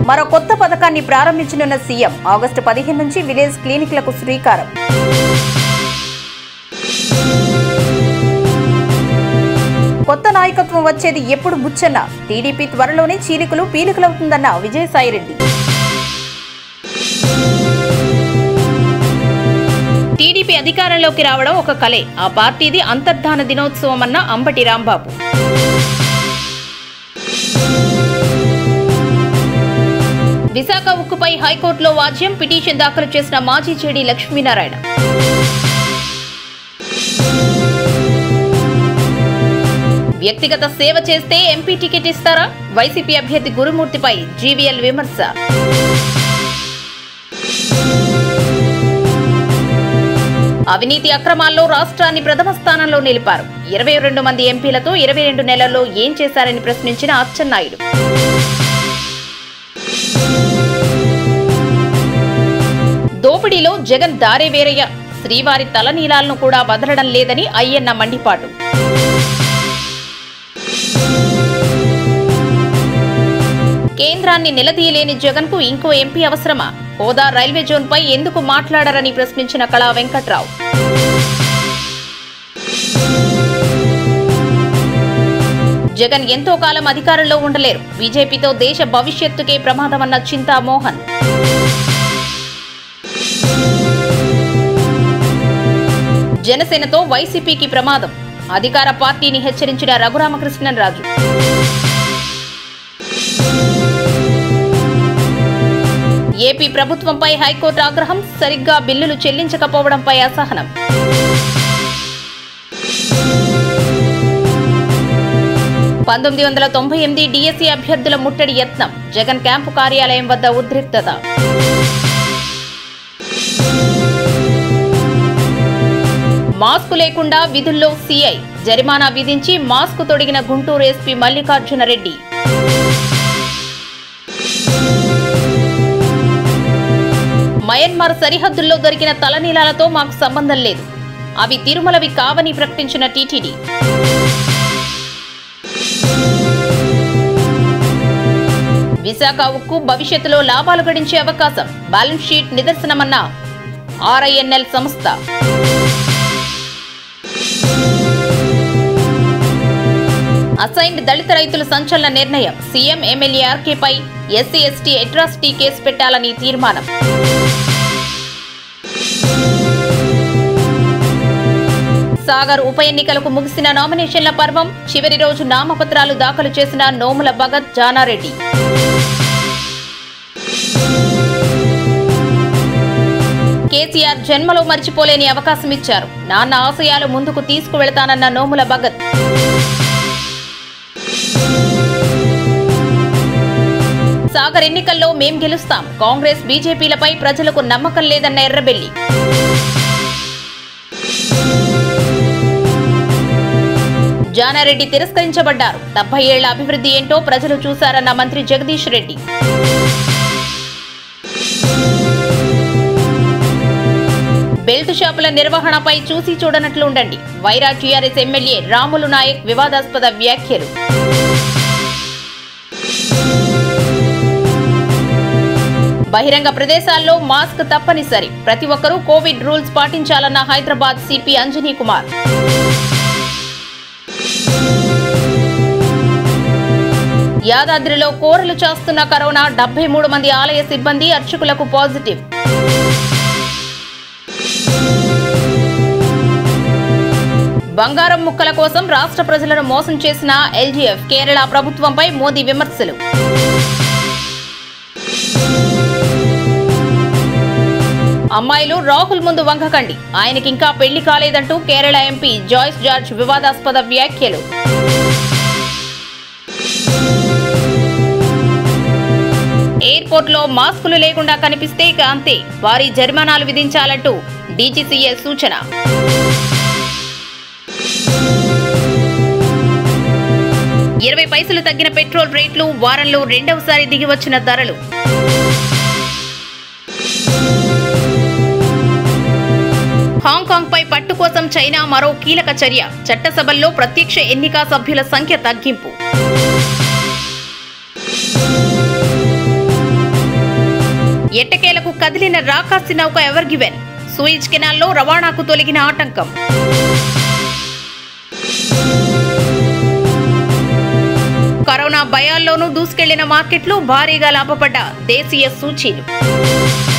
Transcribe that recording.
మరో కొత్త పథకాన్ని ప్రారంభించనున్న సీఎం ఆగస్టు పదిహేను నుంచి విలేజ్ క్లినిక్లకు శ్రీకారం కొత్త నాయకత్వం వచ్చేది ఎప్పుడు బుచ్చన్న టీడీపీ త్వరలోనే చీలికలు పీలికలవుతుందన్న విజయసాయిరెడ్డి టీడీపీ అధికారంలోకి రావడం ఒక కలే ఆ పార్టీది అంతర్ధాన దినోత్సవం అన్న అంబటి రాంబాబు విశాఖ ఉక్కుపై హైకోర్టులో వాద్యం పిటిషన్ దాఖలు చేసిన మాజీ జేడీ లక్ష్మీనారాయణ వ్యక్తిగత సేవ చేస్తే ఎంపీ టికెట్ ఇస్తారా వైసీపీ అభ్యర్థి గురుమూర్తిపై జీవీఎల్ విమర్శ అవినీతి అక్రమాల్లో రాష్ట్రాన్ని ప్రథమ స్థానంలో నిలిపారు ఇరవై రెండు మంది ఎంపీలతో ఇరవై రెండు నెలల్లో ఏం చేశారని ప్రశ్నించిన అచ్చెన్నాయుడు దోపిడీలో జగన్ దారే వేరయ్య శ్రీవారి తలనీలాలను కూడా వదలడం లేదని అయ్యన్న మండిపాటు కేంద్రాన్ని నిలదీయలేని జగన్ కు ఇంకో ఎంపీ అవసరమా హోదా రైల్వే జోన్ పై ఎందుకు మాట్లాడరని ప్రశ్నించిన కళా వెంకట్రావు జగన్ ఎంతో కాలం అధికారంలో ఉండలేరు బీజేపీతో దేశ భవిష్యత్తుకే ప్రమాదమన్న చింతామోహన్ జనసేనతో వైసీపీకి ప్రమాదం అధికార పార్టీని హెచ్చరించిన రఘురామకృష్ణరాజు ఏపీ ప్రభుత్వంపై హైకోర్టు ఆగ్రహం సరిగ్గా బిల్లులు చెల్లించకపోవడంపై అసహనం పంతొమ్మిది వందల తొంభై ఎనిమిది డిఎస్సీ అభ్యర్థుల ముట్టడి యత్నం జగన్ క్యాంపు కార్యాలయం వద్ద ఉద్రిక్తత మాస్క్ లేకుండా విధుల్లో సీఐ జరిమానా విధించి మాస్క్ తొడిగిన గుంటూరు ఎస్పీ మల్లికార్జున రెడ్డి మయన్మార్ సరిహద్దుల్లో దొరికిన తలనీలాలతో మాకు సంబంధం లేదు అవి తిరుమలవి కావని ప్రకటించిన టీటీడీ విశాఖ ఉక్కు భవిష్యత్తులో లాభాలు గడించే అవకాశం బ్యాలెన్స్ షీట్ నిదర్శనమన్న ఆర్ఐఎన్ఎల్ సంస్థ అసైన్డ్ దళిత రైతుల సంచలన నిర్ణయం సీఎం ఎమ్మెల్యే ఆర్కేపై ఎస్సీ ఎస్టీ అట్రాసిటీ కేసు పెట్టాలని తీర్మానం సాగర్ ఉప ఎన్నికలకు ముగిసిన నామినేషన్ల పర్వం చివరి రోజు నామపత్రాలు దాఖలు చేసిన నోముల భగత్ జానారెడ్డి కేసీఆర్ జన్మలో మర్చిపోలేని అవకాశం ఇచ్చారు నాన్న ఆశయాలు ముందుకు తీసుకువెళతానన్న నోముల భగత్ సాగర్ ఎన్నికల్లో మేం గెలుస్తాం కాంగ్రెస్ బీజేపీలపై ప్రజలకు నమ్మకం లేదన్న ఎర్రబెల్లి జానారెడ్డి తిరస్కరించబడ్డారు డెబ్బై ఏళ్ల అభివృద్ధి ఏంటో ప్రజలు చూశారన్న మంత్రి జగదీష్ రెడ్డి బెల్ట్ షాపుల నిర్వహణపై చూసి చూడనట్లు ఉండండి వైరా టీఆర్ఎస్ ఎమ్మెల్యే రాములు నాయక్ వివాదాస్పద వ్యాఖ్యలు బహిరంగ ప్రదేశాల్లో మాస్క్ తప్పనిసరి ప్రతి ఒక్కరూ కోవిడ్ రూల్స్ పాటించాలన్న హైదరాబాద్ సిపి అంజనీ కుమార్ యాదాద్రిలో కోరలు చేస్తున్న కరోనా డెబ్బై మూడు మంది ఆలయ సిబ్బంది అర్చకులకు పాజిటివ్ బంగారం ముక్కల కోసం రాష్ట్ర ప్రజలను మోసం చేసిన ఎల్జీఎఫ్ కేరళ ప్రభుత్వంపై మోదీ విమర్శలు అమ్మాయిలు రాహుల్ ముందు వంగకండి ఆయనకి ఇంకా పెళ్లి కాలేదంటూ కేరళ ఎంపీ జాయిస్ జార్జ్ వివాదాస్పద వ్యాఖ్యలు ఎయిర్పోర్ట్ లో మాస్కులు లేకుండా కనిపిస్తే ఇక అంతే భారీ జరిమానాలు విధించాలంటూ డీజీసీఏ సూచన ఇరవై పైసలు తగ్గిన పెట్రోల్ రేట్లు వారంలో రెండవసారి దిగి వచ్చిన ధరలు హాంకాంగ్ పై పట్టు కోసం చైనా మరో కీలక చర్య చట్టసభల్లో ప్రత్యక్ష ఎన్నికా సభ్యుల సంఖ్య తగ్గింపు ఎట్టకేలకు కదిలిన రాకాసి నౌక ఎవర్ గివెన్ సూయిజ్ కెనాల్లో రవాణాకు తొలగిన ఆటంకం కరోనా భయాల్లోనూ దూసుకెళ్లిన మార్కెట్లు భారీగా లాభపడ్డ దేశీయ సూచీలు